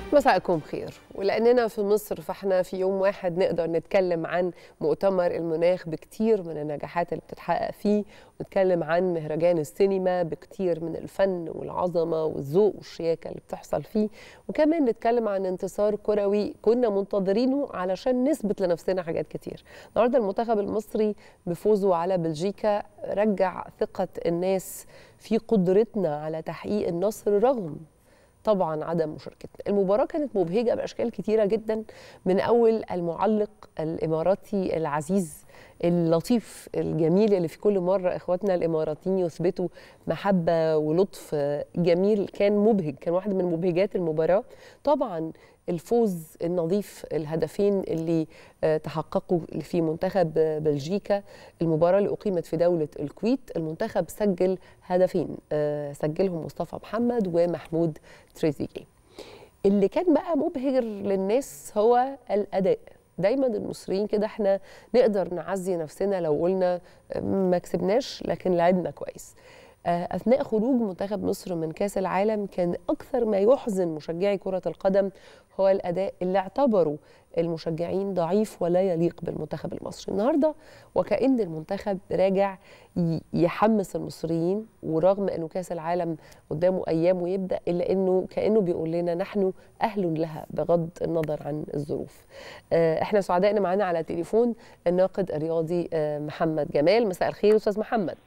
مساءكم خير ولاننا في مصر فاحنا في يوم واحد نقدر نتكلم عن مؤتمر المناخ بكتير من النجاحات اللي بتتحقق فيه ونتكلم عن مهرجان السينما بكتير من الفن والعظمه والذوق والشياكه اللي بتحصل فيه وكمان نتكلم عن انتصار كروي كنا منتظرينه علشان نثبت لنفسنا حاجات كتير النهارده المنتخب المصري بفوزه على بلجيكا رجع ثقه الناس في قدرتنا على تحقيق النصر رغم طبعا عدم مشاركتنا المباراة كانت مبهجة بأشكال كتيرة جدا من أول المعلق الإماراتي العزيز اللطيف الجميل اللي في كل مرة إخواتنا الإماراتيين يثبتوا محبة ولطف جميل كان مبهج كان واحد من مبهجات المباراة طبعا الفوز النظيف الهدفين اللي تحققوا في منتخب بلجيكا المباراة اللي أقيمت في دولة الكويت المنتخب سجل هدفين سجلهم مصطفى محمد ومحمود تريزيجيه اللي كان بقى مبهر للناس هو الأداء دايما المصريين كده احنا نقدر نعزي نفسنا لو قلنا ما كسبناش لكن لعبنا كويس اثناء خروج منتخب مصر من كاس العالم كان اكثر ما يحزن مشجعي كره القدم هو الاداء اللي اعتبروا المشجعين ضعيف ولا يليق بالمنتخب المصري النهارده وكأن المنتخب راجع يحمس المصريين ورغم انه كاس العالم قدامه ايام ويبدا الا انه كانه بيقول لنا نحن اهل لها بغض النظر عن الظروف احنا سعداء ان معانا على التليفون الناقد الرياضي محمد جمال مساء الخير استاذ محمد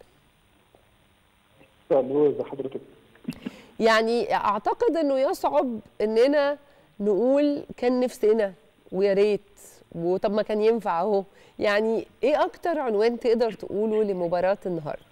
ازي حضرتك يعني اعتقد انه يصعب اننا نقول كان نفسنا ويا ريت وطب ما كان ينفع اهو يعني ايه اكتر عنوان تقدر تقوله لمباراه النهارده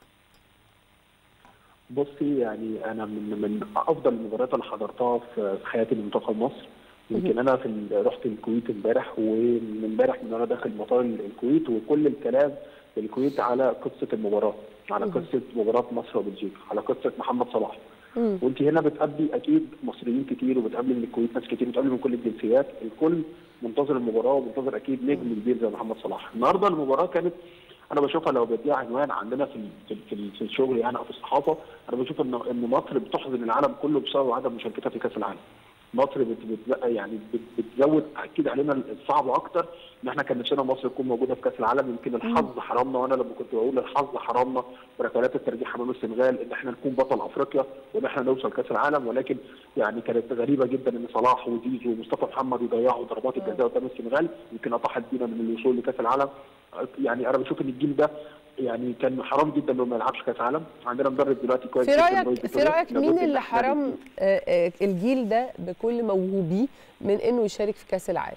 بصي يعني انا من من افضل المباريات اللي حضرتها في حياتي لمنتخب مصر يمكن انا في رحت الكويت امبارح ومن امبارح من وانا داخل مطار الكويت وكل الكلام في الكويت على قصه المباراه على قصه مباراه مصر وبلجيكا على قصه محمد صلاح وانت هنا بتقابلي اكيد مصريين كتير وبتقابلي من الكويت ناس كتير بتقابلي من كل الجنسيات الكل منتظر المباراه ومنتظر اكيد نجم كبير زي محمد صلاح النهارده المباراه كانت انا بشوفها لو بديها عنوان عندنا في في في, في الشغل يعني او في الصحافه انا بشوف ان ان مصر بتحزن العالم كله بسبب عدم مشاركتها في كاس العالم مصر بت بت يعني بتزود اكيد علينا الصعب اكتر ان احنا كان نفسنا مصر تكون موجوده في كاس العالم يمكن الحظ حرمنا وانا لما كنت بقول الحظ حرمنا بركلات الترجيح امام السنغال ان احنا نكون بطل افريقيا وان احنا نوصل كاس العالم ولكن يعني كانت غريبه جدا ان صلاح وزيزو ومصطفى محمد يضيعوا ضربات الجزاء قدام السنغال يمكن اطاحت بينا من الوصول لكاس العالم يعني انا بشوف ان الجيل ده يعني كان حرام جدا انه ما يلعبش كاس عالم عندنا مدرب دلوقتي كويس في رايك في رايك مين اللي حرم الجيل ده بكل موهوبيه من انه يشارك في كاس العالم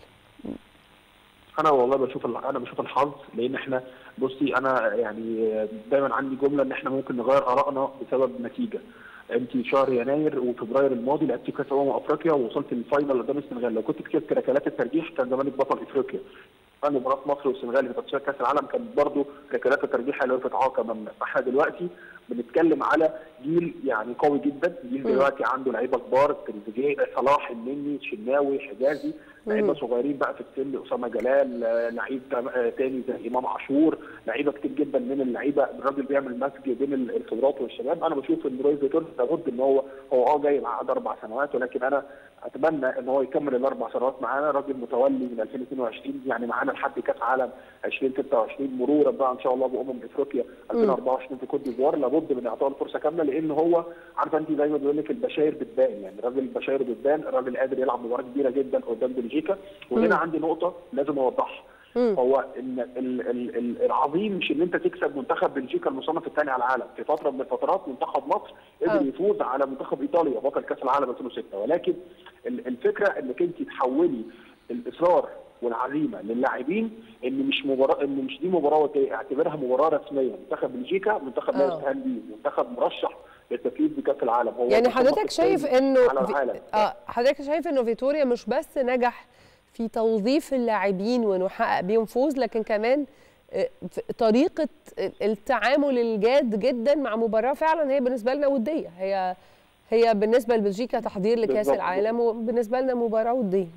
انا والله بشوف انا بشوف الحظ لان احنا بصي انا يعني دايما عندي جمله ان احنا ممكن نغير ارائنا بسبب نتيجه انت شهر يناير وفبراير الماضي لعبتي كاس امم افريقيا ووصلت للفاينل قدام السنغال لو كنت كسبت ركلات الترجيح كان زمانك بطل افريقيا مباراه مصر والسنغال اللي تصفيات كاس العالم كانت برضه ركلات الترجيح اللي وقفت عاقه امامنا فاحنا دلوقتي بنتكلم على جيل يعني قوي جدا جيل دلوقتي عنده لعيبه كبار تريزيجيه صلاح النني الشناوي حجازي لعيبه صغيرين بقى في السن اسامه جلال لعيب تاني زي امام عاشور لعيبه كتير جدا من اللعيبه الراجل بيعمل مسج بين الخبرات والشباب انا بشوف ان روي فيتور لابد ان هو هو اه جاي مع اربع سنوات ولكن انا اتمنى ان هو يكمل الاربع سنوات معانا راجل متولي من 2022 يعني معانا لحد كاس عالم 2026 مرورا بقى ان شاء الله بامم افريقيا 2024 في كوت ديفوار لابد من اعطائه الفرصه كامله لان هو عارفه انت دايما بيقول لك البشاير بتبان يعني الراجل البشاير بتبان الراجل قادر يلعب مباراه كبيره جدا قدام بلجيكا وهنا عندي نقطه لازم اوضحها هو ان ال ال ال العظيم مش ان انت تكسب منتخب بلجيكا المصنف الثاني على العالم في فتره من الفترات منتخب مصر قدر يفوز على منتخب ايطاليا بطل كاس العالم 2006 ولكن الفكره انك انت تحولي الاصرار والعزيمه للاعبين ان مش مباراه ان مش دي مباراه اعتبرها مباراه رسميه منتخب بلجيكا منتخب لا يستهان بيه منتخب مرشح للتكليف بكاس العالم هو يعني حضرتك شايف انه اه حضرتك شايف انه فيتوريا مش بس نجح في توظيف اللاعبين وانه حقق بيهم فوز لكن كمان طريقه التعامل الجاد جدا مع مباراه فعلا هي بالنسبه لنا وديه هي هي بالنسبه لبلجيكا تحضير لكاس العالم وبالنسبه لنا مباراه وديه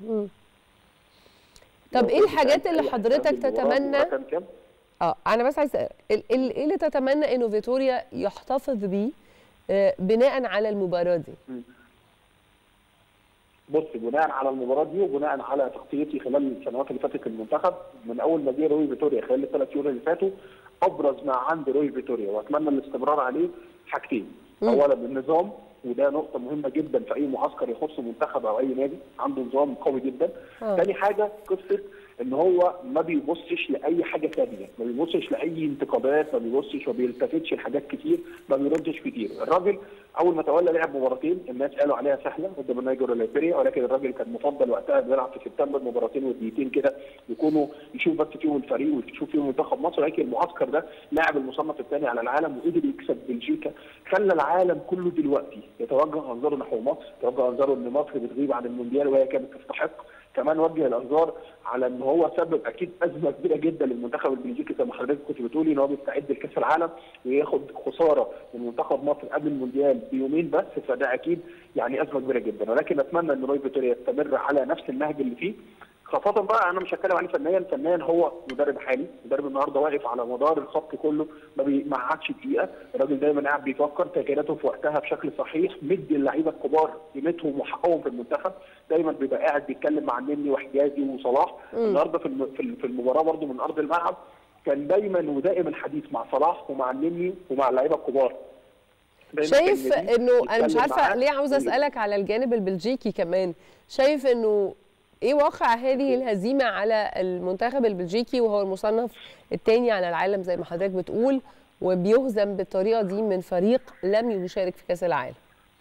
طب ايه الحاجات اللي حضرتك تتمنى اه انا بس عايز ايه اللي تتمنى انه فيتوريا يحتفظ بيه بناء على المباراه دي بص بناء على المباراه دي وبناء على تغطيتي خلال السنوات اللي فاتت المنتخب من اول ما جه روي فيتوريا خلال الثلاث شهور اللي فاتوا ابرز ما عند روي فيتوريا واتمنى الاستمرار عليه حاجتين اولا النظام وده نقطة مهمة جدا في أي معسكر يخص منتخب أو أي نادي عنده نظام قوي جدا. آه. تاني حاجة قصة ان هو ما بيبصش لاي حاجه ثانيه، ما بيبصش لاي انتقادات، ما بيبصش ما بيلتفتش لحاجات كتير، ما بيردش كتير، الراجل اول ما تولى لعب مباراتين الناس قالوا عليها سهله قدام النيجر وليبيريا ولكن الراجل كان مفضل وقتها بيلعب في سبتمبر مباراتين ودقيقتين كده يكونوا يشوف بس فيهم الفريق ويشوف فيهم منتخب مصر ولكن المعسكر ده لاعب المصنف الثاني على العالم وقدر يكسب بلجيكا خلى العالم كله دلوقتي يتوجه انظاره نحو مصر، يتوجه انظاره ان مصر بتغيب عن المونديال وهي كانت تستحق كمان وجه الانظار على ان هو سبب اكيد ازمه كبيره جدا للمنتخب البلجيكي زي ما حضرتك كنت بتقولي ان هو بيستعد لكاس العالم وياخد خساره من منتخب مصر قبل المونديال بيومين بس فده اكيد يعني ازمه كبيره جدا ولكن اتمنى ان روي فيتوريا يستمر على نفس النهج اللي فيه خاصة بقى انا مش هتكلم عليه فنيا، فنيا هو مدرب حالي، مدرب النهارده واقف على مدار الخط كله ما بي- ما قعدش دقيقة، الراجل دايما قاعد بيفكر تغييراته في وقتها بشكل صحيح، مدي اللعيبة الكبار قيمتهم وحقهم في المنتخب، دايما بيبقى قاعد بيتكلم مع النني وحجازي وصلاح، النهارده في الم- في الم- في المباراة برده من ارض الملعب كان دايما ودائم الحديث مع صلاح ومع النني ومع اللعيبة الكبار. دايماً كان شايف يجي انه انا مش يتكلم عارفه معاه ليه عاوزه ويقول- اسالك على الجانب البلجيكي كمان شايف انه ايه واقع هذه الهزيمه على المنتخب البلجيكي وهو المصنف الثاني على العالم زي ما حضرتك بتقول وبيهزم بالطريقه دي من فريق لم يشارك في كاس العالم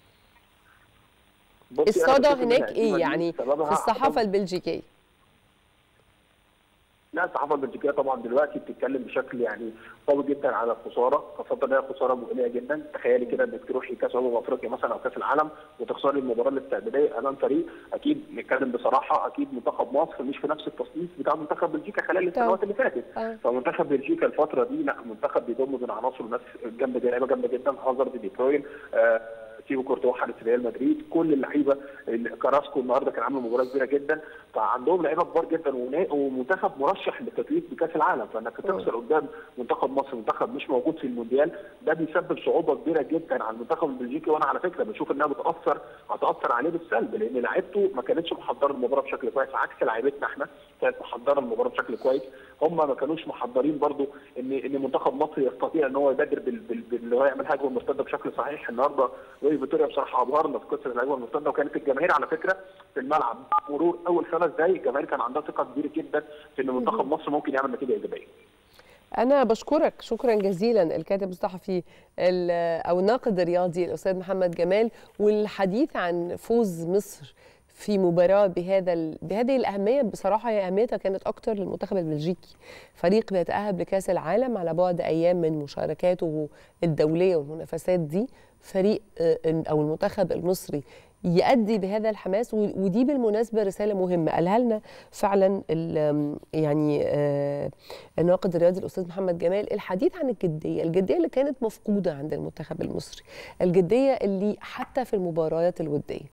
بصي أنا الصدى بشوف إن هناك الهزيمة ايه دي يعني سببها في الصحافه عدم- البلجيكيه لا الصحافه البلجيكيه طبعا دلوقتي بتتكلم بشكل يعني قوي جدا على الخساره خاصه ان هي خساره مؤلمه جدا تخيلي كده انك تروحي كاس امم افريقيا مثلا او كاس العالم وتخسري المباراه الاستعداديه امام فريق اكيد نتكلم بصراحه اكيد منتخب مصر مش في نفس التصنيف بتاع منتخب بلجيكا خلال السنوات اللي فاتت آه. فمنتخب بلجيكا الفتره دي لا منتخب بيضم من عناصر ناس جامده لعيبه جامده جدا هازارد دي بروين آه تيبو كورتوا حارس ريال مدريد كل اللعيبه اللي- كراسكو النهارده كان عامل مباراه كبيره جدا فعندهم لعيبه كبار جدا ونا- ومنتخب مرشح للتتويج بكاس العالم فانك تخسر قدام منتخب مصر منتخب مش موجود في المونديال ده بيسبب صعوبه كبيره جدا على المنتخب البلجيكي وانا على فكره بشوف انها بتاثر هتاثر عليه بالسلب لان لعيبته ما كانتش محضره المباراه بشكل كويس عكس لعيبتنا احنا كانت محضره المباراه بشكل كويس هم ما كانوش محضرين برضو ان ان منتخب مصر يستطيع ان هو يبادر بال- بال- بال- هو يعمل هجمه مرتده بشكل صحيح النهارده روي فيتوريا بصراحه ابهرنا في قصه الهجمه المرتده وكانت الجماهير على فكره في الملعب مرور اول خمس دقائق الجماهير كان عندها ثقه كبيره جدا في ان منتخب مصر ممكن يعمل نتيجه ايجابيه أنا بشكرك شكرا جزيلا الكاتب الصحفي ال- أو الناقد الرياضي الأستاذ محمد جمال والحديث عن فوز مصر في مباراة بهذا ال- بهذه الأهمية بصراحة هي أهميتها كانت أكتر للمنتخب البلجيكي فريق بيتأهب لكأس العالم على بعد أيام من مشاركاته الدولية والمنافسات دي فريق آه، أو المنتخب المصري يؤدي بهذا الحماس و- ودي بالمناسبة رسالة مهمة قالها لنا فعلا ال- يعني آه، الناقد الرياضي الأستاذ محمد جمال الحديث عن الجدية الجدية اللي كانت مفقودة عند المنتخب المصري الجدية اللي حتى في المباريات الودية